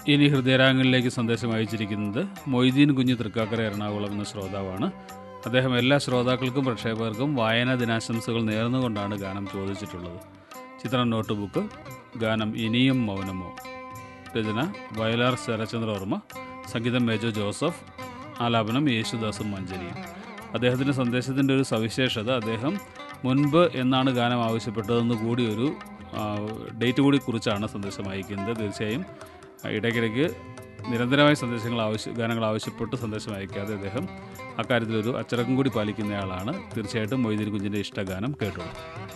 ഇനി ഹൃദയരാഗങ്ങളിലേക്ക് സന്ദേശം അയച്ചിരിക്കുന്നത് മൊയ്തീൻ കുഞ്ഞ് തൃക്കാക്കര എറണാകുളം എന്ന ശ്രോതാവാണ് അദ്ദേഹം എല്ലാ ശ്രോതാക്കൾക്കും പ്രക്ഷേപകർക്കും വായനാ ദിനാശംസകൾ നേർന്നുകൊണ്ടാണ് ഗാനം ചോദിച്ചിട്ടുള്ളത് ചിത്രം നോട്ട് ബുക്ക് ഗാനം ഇനിയും മൗനമോ രചന വയലാർ ശരചന്ദ്രവർമ്മ സംഗീതം മേജോ ജോസഫ് ആലാപനം യേശുദാസും മഞ്ചരിയും അദ്ദേഹത്തിൻ്റെ സന്ദേശത്തിൻ്റെ ഒരു സവിശേഷത അദ്ദേഹം മുൻപ് എന്നാണ് ഗാനം ആവശ്യപ്പെട്ടതെന്ന് കൂടി ഒരു ആ, ഡേറ്റ് കൂടി കുറിച്ചാണ് സന്ദേശം അയക്കുന്നത് തീർച്ചയായും ആ, ഇടയ്ക്കിടയ്ക്ക് നിരന്തരമായ സന്ദേശങ്ങൾ ആവശ്യ ഗാനങ്ങൾ ആവശ്യപ്പെട്ട് സന്ദേശം അയക്കാതെ അദ്ദേഹം അക്കാര്യത്തിലൊരു അച്ചടക്കം കൂടി പാലിക്കുന്നയാളാണ് തീർച്ചയായിട്ടും മൊയ്തീൻ കുഞ്ഞിൻ്റെ ഇഷ്ടഗാനം കേട്ടോളൂ